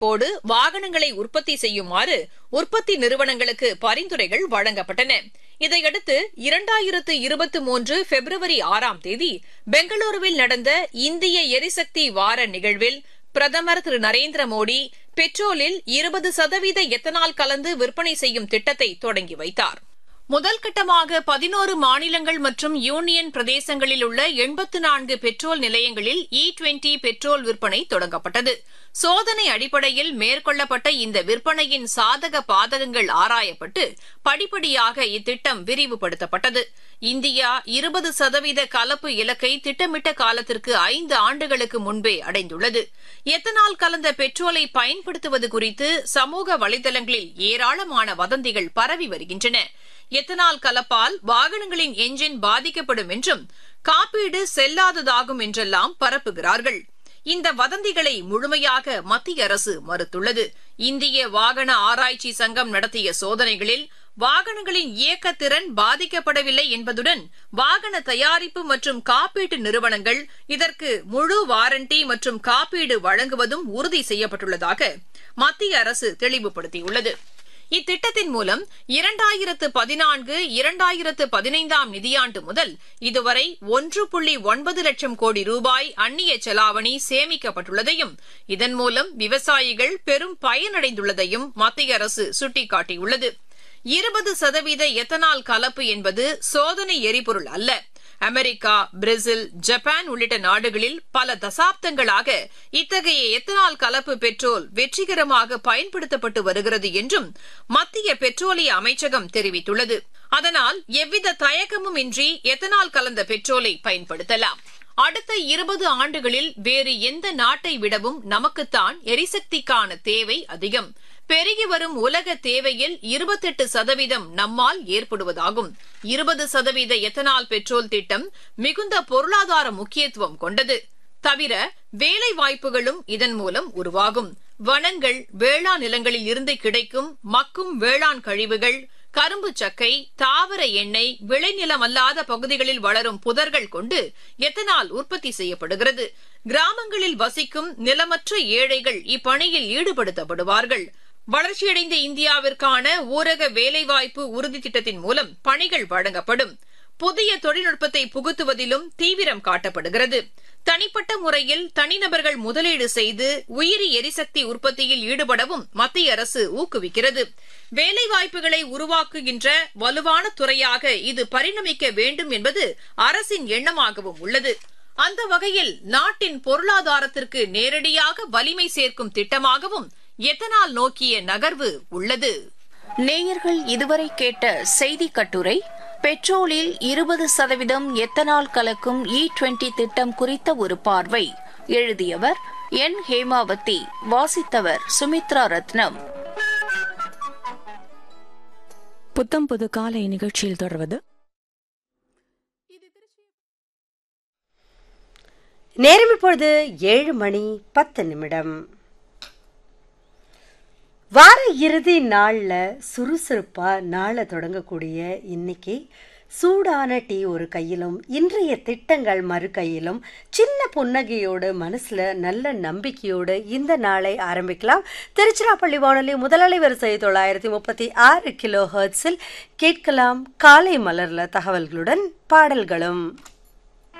போடு வாகனங்களை உற்பத்தி செய்யுமாறு உற்பத்தி நிறுவனங்களுக்கு பரிந்துரைகள் வழங்கப்பட்டன இதையடுத்து இரண்டாயிரத்து இருபத்தி மூன்று பிப்ரவரி ஆறாம் தேதி பெங்களூருவில் நடந்த இந்திய எரிசக்தி வார நிகழ்வில் பிரதமர் திரு நரேந்திர மோடி பெட்ரோலில் இருபது சதவீத எத்தனால் கலந்து விற்பனை செய்யும் திட்டத்தை தொடங்கி வைத்தார் முதல் கட்டமாக பதினோரு மாநிலங்கள் மற்றும் யூனியன் பிரதேசங்களில் உள்ள எண்பத்து நான்கு பெட்ரோல் நிலையங்களில் இ டுவெண்டி பெட்ரோல் விற்பனை தொடங்கப்பட்டது சோதனை அடிப்படையில் மேற்கொள்ளப்பட்ட இந்த விற்பனையின் சாதக பாதகங்கள் ஆராயப்பட்டு படிப்படியாக இத்திட்டம் விரிவுபடுத்தப்பட்டது இந்தியா இருபது சதவீத கலப்பு இலக்கை திட்டமிட்ட காலத்திற்கு ஐந்து ஆண்டுகளுக்கு முன்பே அடைந்துள்ளது எத்தனால் கலந்த பெட்ரோலை பயன்படுத்துவது குறித்து சமூக வலைதளங்களில் ஏராளமான வதந்திகள் பரவி வருகின்றன எத்தனால் கலப்பால் வாகனங்களின் எஞ்சின் பாதிக்கப்படும் என்றும் காப்பீடு செல்லாததாகும் என்றெல்லாம் பரப்புகிறார்கள் இந்த வதந்திகளை முழுமையாக மத்திய அரசு மறுத்துள்ளது இந்திய வாகன ஆராய்ச்சி சங்கம் நடத்திய சோதனைகளில் வாகனங்களின் இயக்கத்திறன் பாதிக்கப்படவில்லை என்பதுடன் வாகன தயாரிப்பு மற்றும் காப்பீட்டு நிறுவனங்கள் இதற்கு முழு வாரண்டி மற்றும் காப்பீடு வழங்குவதும் உறுதி செய்யப்பட்டுள்ளதாக மத்திய அரசு தெளிவுபடுத்தியுள்ளது இத்திட்டத்தின் மூலம் இரண்டாயிரத்து பதினான்கு இரண்டாயிரத்து பதினைந்தாம் நிதியாண்டு முதல் இதுவரை ஒன்று புள்ளி ஒன்பது லட்சம் கோடி ரூபாய் அந்நிய செலாவணி சேமிக்கப்பட்டுள்ளதையும் இதன் மூலம் விவசாயிகள் பெரும் பயனடைந்துள்ளதையும் மத்திய அரசு சுட்டிக்காட்டியுள்ளது இருபது சதவீத எத்தனால் கலப்பு என்பது சோதனை எரிபொருள் அல்ல அமெரிக்கா பிரேசில் ஜப்பான் உள்ளிட்ட நாடுகளில் பல தசாப்தங்களாக இத்தகைய எத்தனால் கலப்பு பெட்ரோல் வெற்றிகரமாக பயன்படுத்தப்பட்டு வருகிறது என்றும் மத்திய பெட்ரோலிய அமைச்சகம் தெரிவித்துள்ளது அதனால் எவ்வித தயக்கமும் இன்றி எத்தனால் கலந்த பெட்ரோலை பயன்படுத்தலாம் அடுத்த இருபது ஆண்டுகளில் வேறு எந்த நாட்டை விடவும் நமக்குத்தான் எரிசக்திக்கான தேவை அதிகம் பெருகி வரும் உலக தேவையில் இருபத்தெட்டு சதவீதம் நம்மால் ஏற்படுவதாகும் இருபது சதவீத எத்தனால் பெட்ரோல் திட்டம் மிகுந்த பொருளாதார முக்கியத்துவம் கொண்டது தவிர வேலை வாய்ப்புகளும் இதன் மூலம் உருவாகும் வனங்கள் வேளாண் நிலங்களில் இருந்து கிடைக்கும் மக்கும் வேளாண் கழிவுகள் கரும்பு சக்கை தாவர எண்ணெய் விளைநிலம் அல்லாத பகுதிகளில் வளரும் புதர்கள் கொண்டு எத்தனால் உற்பத்தி செய்யப்படுகிறது கிராமங்களில் வசிக்கும் நிலமற்ற ஏழைகள் இப்பணியில் ஈடுபடுத்தப்படுவார்கள் வளர்ச்சியடைந்த இந்தியாவிற்கான ஊரக வேலைவாய்ப்பு உறுதி திட்டத்தின் மூலம் பணிகள் வழங்கப்படும் புதிய தொழில்நுட்பத்தை புகுத்துவதிலும் தீவிரம் காட்டப்படுகிறது தனிப்பட்ட முறையில் தனிநபர்கள் முதலீடு செய்து உயிரி எரிசக்தி உற்பத்தியில் ஈடுபடவும் மத்திய அரசு ஊக்குவிக்கிறது வேலைவாய்ப்புகளை உருவாக்குகின்ற வலுவான துறையாக இது பரிணமிக்க வேண்டும் என்பது அரசின் எண்ணமாகவும் உள்ளது அந்த வகையில் நாட்டின் பொருளாதாரத்திற்கு நேரடியாக வலிமை சேர்க்கும் திட்டமாகவும் எத்தனால் நோக்கிய நகர்வு உள்ளது நேயர்கள் இதுவரை கேட்ட செய்தி கட்டுரை பெட்ரோலில் இருபது சதவீதம் எத்தனால் கலக்கும் இ டுவெண்டி திட்டம் குறித்த ஒரு பார்வை எழுதியவர் என் ஹேமாவதி வாசித்தவர் சுமித்ரா ரத்னம் புத்தம் புது காலை நிகழ்ச்சியில் தொடர்வது நேரம் இப்பொழுது ஏழு மணி பத்து நிமிடம் வார இறுதி நாளில் சுறுசுறுப்பாக நாளை தொடங்கக்கூடிய இன்னைக்கு சூடான டீ ஒரு கையிலும் இன்றைய திட்டங்கள் மறு கையிலும் சின்ன புன்னகையோடு மனசில் நல்ல நம்பிக்கையோடு இந்த நாளை ஆரம்பிக்கலாம் திருச்சிராப்பள்ளி வானொலி முதலாளி வரிசை தொள்ளாயிரத்தி முப்பத்தி ஆறு கிலோ ஹர்ட்ஸில் கேட்கலாம் காலை மலர்ல தகவல்களுடன் பாடல்களும்